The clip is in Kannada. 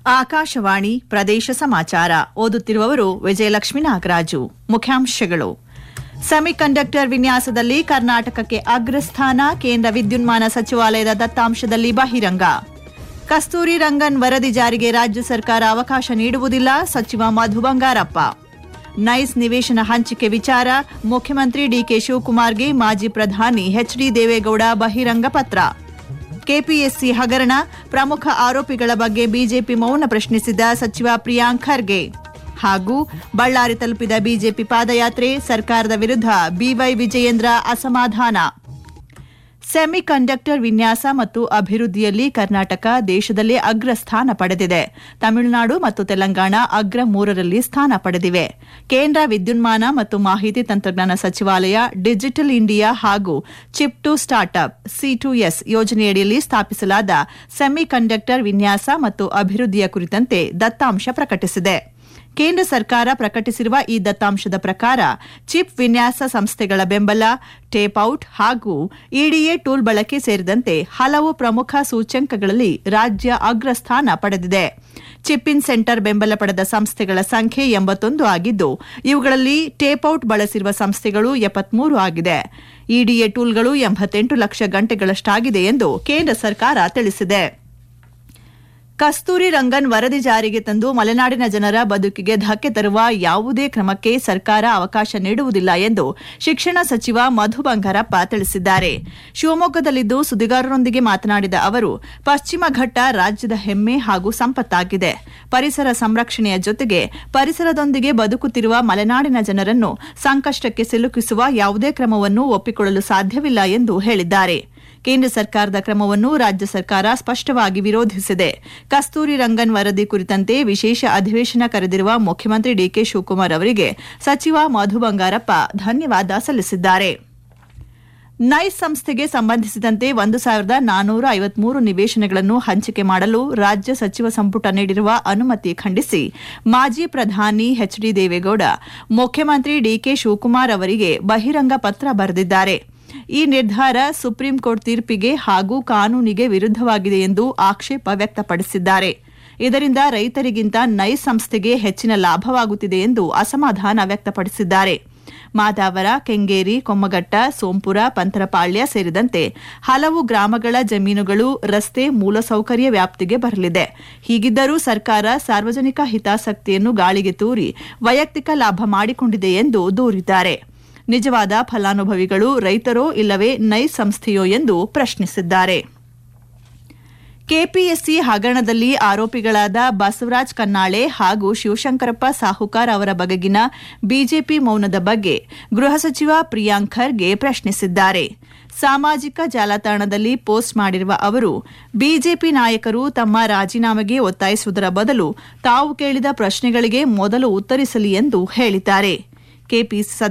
ಆಕಾಶವಾಣಿ ಪ್ರದೇಶ ಸಮಾಚಾರ ಓದುತ್ತಿರುವವರು ವಿಜಯಲಕ್ಷ್ಮಿ ನಾಗರಾಜು ಮುಖ್ಯಾಂಶಗಳು ಸೆಮಿಕಂಡಕ್ಟರ್ ವಿನ್ಯಾಸದಲ್ಲಿ ಕರ್ನಾಟಕಕ್ಕೆ ಅಗ್ರಸ್ಥಾನ ಕೇಂದ್ರ ವಿದ್ಯುನ್ಮಾನ ಸಚಿವಾಲಯದ ದತ್ತಾಂಶದಲ್ಲಿ ಬಹಿರಂಗ ಕಸ್ತೂರಿ ರಂಗನ್ ವರದಿ ಜಾರಿಗೆ ರಾಜ್ಯ ಸರ್ಕಾರ ಅವಕಾಶ ನೀಡುವುದಿಲ್ಲ ಸಚಿವ ಮಧು ಬಂಗಾರಪ್ಪ ನೈಸ್ ನಿವೇಶನ ಹಂಚಿಕೆ ವಿಚಾರ ಮುಖ್ಯಮಂತ್ರಿ ಡಿಕೆ ಶಿವಕುಮಾರ್ಗೆ ಮಾಜಿ ಪ್ರಧಾನಿ ಎಚ್ಡಿ ದೇವೇಗೌಡ ಬಹಿರಂಗ ಪತ್ರ ಕೆಪಿಎಸ್ಸಿ ಹಗರಣ ಪ್ರಮುಖ ಆರೋಪಿಗಳ ಬಗ್ಗೆ ಬಿಜೆಪಿ ಮೌನ ಪ್ರಶ್ನಿಸಿದ ಸಚಿವ ಪ್ರಿಯಾಂಕ್ ಖರ್ಗೆ ಹಾಗೂ ಬಳ್ಳಾರಿ ತಲುಪಿದ ಬಿಜೆಪಿ ಪಾದಯಾತ್ರೆ ಸರ್ಕಾರದ ವಿರುದ್ಧ ಬಿವೈ ವಿಜಯೇಂದ್ರ ಅಸಮಾಧಾನ ಸೆಮಿ ಕಂಡಕ್ಟರ್ ವಿನ್ಯಾಸ ಮತ್ತು ಅಭಿವೃದ್ಧಿಯಲ್ಲಿ ಕರ್ನಾಟಕ ದೇಶದಲ್ಲೇ ಅಗ್ರ ಸ್ಥಾನ ಪಡೆದಿದೆ ತಮಿಳುನಾಡು ಮತ್ತು ತೆಲಂಗಾಣ ಅಗ್ರ ಮೂರರಲ್ಲಿ ಸ್ಥಾನ ಪಡೆದಿವೆ ಕೇಂದ್ರ ವಿದ್ಯುನ್ಮಾನ ಮತ್ತು ಮಾಹಿತಿ ತಂತ್ರಜ್ಞಾನ ಸಚಿವಾಲಯ ಡಿಜಿಟಲ್ ಇಂಡಿಯಾ ಹಾಗೂ chip to startup C to S ಯೋಜನೆಯಡಿಯಲ್ಲಿ ಸ್ಥಾಪಿಸಲಾದ ಸೆಮಿ ಕಂಡಕ್ಟರ್ ವಿನ್ಯಾಸ ಮತ್ತು ಅಭಿವೃದ್ಧಿಯ ಕುರಿತಂತೆ ದತ್ತಾಂಶ ಪ್ರಕಟಿಸಿದೆ ಕೇಂದ್ರ ಸರ್ಕಾರ ಪ್ರಕಟಿಸಿರುವ ಈ ದತ್ತಾಂಶದ ಪ್ರಕಾರ ಚಿಪ್ ವಿನ್ಯಾಸ ಸಂಸ್ಥೆಗಳ ಬೆಂಬಲ ಟೇಪ್ಔಟ್ ಹಾಗೂ ಇಡಿಎ ಟೂಲ್ ಬಳಕೆ ಸೇರಿದಂತೆ ಹಲವು ಪ್ರಮುಖ ಸೂಚ್ಯಂಕಗಳಲ್ಲಿ ರಾಜ್ಯ ಅಗ್ರಸ್ಥಾನ ಪಡೆದಿದೆ ಚಿಪ್ ಇನ್ ಸೆಂಟರ್ ಬೆಂಬಲ ಪಡೆದ ಸಂಸ್ಥೆಗಳ ಸಂಖ್ಯೆ ಎಂಬತ್ತೊಂದು ಆಗಿದ್ದು ಇವುಗಳಲ್ಲಿ ಟೇಪ್ಔಟ್ ಬಳಸಿರುವ ಸಂಸ್ಥೆಗಳು ಎಪ್ಪತ್ಮೂರು ಆಗಿದೆ ಇಡಿಎ ಟೂಲ್ಗಳು ಎಂಬತ್ತೆಂಟು ಲಕ್ಷ ಗಂಟೆಗಳಷ್ಟಾಗಿದೆ ಎಂದು ಕೇಂದ್ರ ಸರ್ಕಾರ ತಿಳಿಸಿದೆ ಕಸ್ತೂರಿ ರಂಗನ್ ವರದಿ ಜಾರಿಗೆ ತಂದು ಮಲೆನಾಡಿನ ಜನರ ಬದುಕಿಗೆ ಧಕ್ಕೆ ತರುವ ಯಾವುದೇ ಕ್ರಮಕ್ಕೆ ಸರ್ಕಾರ ಅವಕಾಶ ನೀಡುವುದಿಲ್ಲ ಎಂದು ಶಿಕ್ಷಣ ಸಚಿವ ಮಧು ಬಂಗಾರಪ್ಪ ತಿಳಿಸಿದ್ದಾರೆ ಶಿವಮೊಗ್ಗದಲ್ಲಿಂದು ಸುದ್ದಿಗಾರರೊಂದಿಗೆ ಮಾತನಾಡಿದ ಅವರು ಪಶ್ಚಿಮ ಘಟ್ಟ ರಾಜ್ಯದ ಹೆಮ್ಮೆ ಹಾಗೂ ಸಂಪತ್ತಾಗಿದೆ ಪರಿಸರ ಸಂರಕ್ಷಣೆಯ ಜೊತೆಗೆ ಪರಿಸರದೊಂದಿಗೆ ಬದುಕುತ್ತಿರುವ ಮಲೆನಾಡಿನ ಜನರನ್ನು ಸಂಕಷ್ಟಕ್ಕೆ ಸಿಲುಕಿಸುವ ಯಾವುದೇ ಕ್ರಮವನ್ನು ಒಪ್ಪಿಕೊಳ್ಳಲು ಸಾಧ್ಯವಿಲ್ಲ ಎಂದು ಹೇಳಿದ್ದಾರೆ ಕೇಂದ್ರ ಸರ್ಕಾರದ ಕ್ರಮವನ್ನು ರಾಜ್ಯ ಸರ್ಕಾರ ಸ್ಪಷ್ಟವಾಗಿ ವಿರೋಧಿಸಿದೆ ಕಸ್ತೂರಿ ರಂಗನ್ ವರದಿ ಕುರಿತಂತೆ ವಿಶೇಷ ಅಧಿವೇಶನ ಕರೆದಿರುವ ಮುಖ್ಯಮಂತ್ರಿ ಡಿಕೆ ಶಿವಕುಮಾರ್ ಅವರಿಗೆ ಸಚಿವ ಮಧು ಬಂಗಾರಪ್ಪ ಧನ್ಯವಾದ ಸಲ್ಲಿಸಿದ್ದಾರೆ ನೈಸ್ ಸಂಸ್ಥೆಗೆ ಸಂಬಂಧಿಸಿದಂತೆ ಒಂದು ಸಾವಿರದ ನಾನೂರ ಐವತ್ಮೂರು ನಿವೇಶನಗಳನ್ನು ಹಂಚಿಕೆ ಮಾಡಲು ರಾಜ್ಯ ಸಚಿವ ಸಂಪುಟ ನೀಡಿರುವ ಅನುಮತಿ ಖಂಡಿಸಿ ಮಾಜಿ ಪ್ರಧಾನಿ ಎಚ್ಡಿ ದೇವೇಗೌಡ ಮುಖ್ಯಮಂತ್ರಿ ಡಿಕೆ ಶಿವಕುಮಾರ್ ಅವರಿಗೆ ಬಹಿರಂಗ ಪತ್ರ ಬರೆದಿದ್ದಾರೆ ಈ ನಿರ್ಧಾರ ಸುಪ್ರೀಂ ಕೋರ್ಟ್ ತೀರ್ಪಿಗೆ ಹಾಗೂ ಕಾನೂನಿಗೆ ವಿರುದ್ಧವಾಗಿದೆ ಎಂದು ಆಕ್ಷೇಪ ವ್ಯಕ್ತಪಡಿಸಿದ್ದಾರೆ ಇದರಿಂದ ರೈತರಿಗಿಂತ ನೈಸ್ ಸಂಸ್ಥೆಗೆ ಹೆಚ್ಚಿನ ಲಾಭವಾಗುತ್ತಿದೆ ಎಂದು ಅಸಮಾಧಾನ ವ್ಯಕ್ತಪಡಿಸಿದ್ದಾರೆ ಮಾದಾವರ ಕೆಂಗೇರಿ ಕೊಮ್ಮಘಟ್ಟ ಸೋಂಪುರ ಪಂತರಪಾಳ್ಯ ಸೇರಿದಂತೆ ಹಲವು ಗ್ರಾಮಗಳ ಜಮೀನುಗಳು ರಸ್ತೆ ಮೂಲಸೌಕರ್ಯ ವ್ಯಾಪ್ತಿಗೆ ಬರಲಿದೆ ಹೀಗಿದ್ದರೂ ಸರ್ಕಾರ ಸಾರ್ವಜನಿಕ ಹಿತಾಸಕ್ತಿಯನ್ನು ಗಾಳಿಗೆ ತೂರಿ ವೈಯಕ್ತಿಕ ಲಾಭ ಮಾಡಿಕೊಂಡಿದೆ ಎಂದು ದೂರಿದ್ದಾರೆ ನಿಜವಾದ ಫಲಾನುಭವಿಗಳು ರೈತರೋ ಇಲ್ಲವೇ ನೈಸ್ ಸಂಸ್ಥೆಯೋ ಎಂದು ಪ್ರಶ್ನಿಸಿದ್ದಾರೆ ಕೆಪಿಎಸ್ಸಿ ಹಗರಣದಲ್ಲಿ ಆರೋಪಿಗಳಾದ ಬಸವರಾಜ್ ಕನ್ನಾಳೆ ಹಾಗೂ ಶಿವಶಂಕರಪ್ಪ ಸಾಹುಕಾರ್ ಅವರ ಬಗೆಗಿನ ಬಿಜೆಪಿ ಮೌನದ ಬಗ್ಗೆ ಗೃಹ ಸಚಿವ ಪ್ರಿಯಾಂಕ್ ಖರ್ಗೆ ಪ್ರಶ್ನಿಸಿದ್ದಾರೆ ಸಾಮಾಜಿಕ ಜಾಲತಾಣದಲ್ಲಿ ಪೋಸ್ಟ್ ಮಾಡಿರುವ ಅವರು ಬಿಜೆಪಿ ನಾಯಕರು ತಮ್ಮ ರಾಜೀನಾಮೆಗೆ ಒತ್ತಾಯಿಸುವುದರ ಬದಲು ತಾವು ಕೇಳಿದ ಪ್ರಶ್ನೆಗಳಿಗೆ ಮೊದಲು ಉತ್ತರಿಸಲಿ ಎಂದು ಹೇಳಿದ್ದಾರೆ ಕೆಪಿಸಿ